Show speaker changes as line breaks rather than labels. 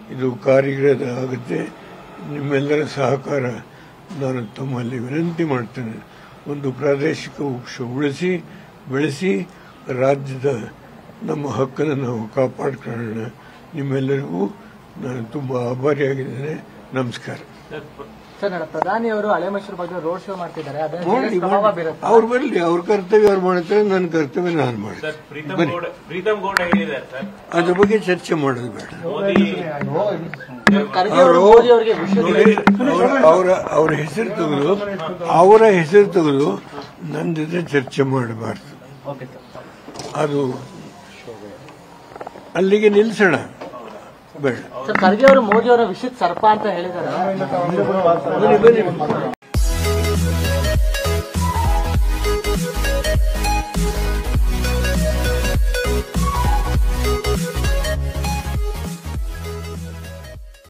ಇದು ಕಾರ್ಯಗತ ಆಗುತ್ತೆ ನಿಮ್ಮೆಲ್ಲರ ಸಹಕಾರ ನಾನು ತಮ್ಮಲ್ಲಿ ವಿನಂತಿ ಮಾಡ್ತೇನೆ ಒಂದು ಪ್ರಾದೇಶಿಕ ವೃಕ್ಷ ಉಳಿಸಿ ಬೆಳೆಸಿ ರಾಜ್ಯದ ನಮ್ಮ ಹಕ್ಕನ್ನು ನಾವು ಕಾಪಾಡ್ಕೊಳ್ಳೋಣ ನಿಮ್ಮೆಲ್ಲರಿಗೂ ನಾನು ತುಂಬ ಆಭಾರಿಯಾಗಿದ್ದೇನೆ ನಮಸ್ಕಾರ
ಸರ್ ನಾಳೆ ಪ್ರಧಾನಿಯವರು ಹಳೆ ಮೈಸೂರು ಬಗ್ಗೆ ರೋಡ್ ಶೋ ಮಾಡ್ತಿದ್ದಾರೆ ಅದನ್ನ
ಮಾಡಲಿ
ಪ್ರಭಾವ ಬೀರುತ್ತೆ
ಅವ್ರು ಬರಲಿ ಅವ್ರ ಕರ್ತವ್ಯ ಅವ್ರು ಮಾಡ್ತಾರೆ ನನ್ನ ಕರ್ತವ್ಯ ನಾನು ಮಾಡ್ತೇನೆ
ಸರ್ ಪ್ರೀತಮ್ ಗೌಡ ಪ್ರೀತಮ್ ಗೌಡ ಹೇಳಿದ್ದಾರೆ ಸರ್
ಅದ್ರ ಬಗ್ಗೆ ಚರ್ಚೆ ಮಾಡೋದು ಬೇಡ
ಮೋದಿ
ಖರ್ಗೆ ಅವರು ಮೋದಿ ಅವರಿಗೆ ವಿಶ್ವ
ನೋಡಿ ಅವ್ರ- ಅವರ ಅವರ ಹೆಸರು ತೆಗೆದು ಅವರ ಹೆಸರು ತೆಗೆದು ನನ್ನ ಜೊತೆ ಚರ್ಚೆ ಮಾಡಬಾರ್ದು
ಓಕೆ ಸರ್
ಅದು ಅಲ್ಲಿಗೆ ನಿಲ್ಸೋಣ ಬೇಡ
ಸರ್ ಖರ್ಗೆ ಅವರು ಮೋದಿ ಅವರ ವಿಷಯದ ಸರ್ಪ ಅಂತ ಹೇಳಿದ್ದಾರೆ
ಬನ್ನಿ, ಬನ್ನಿ.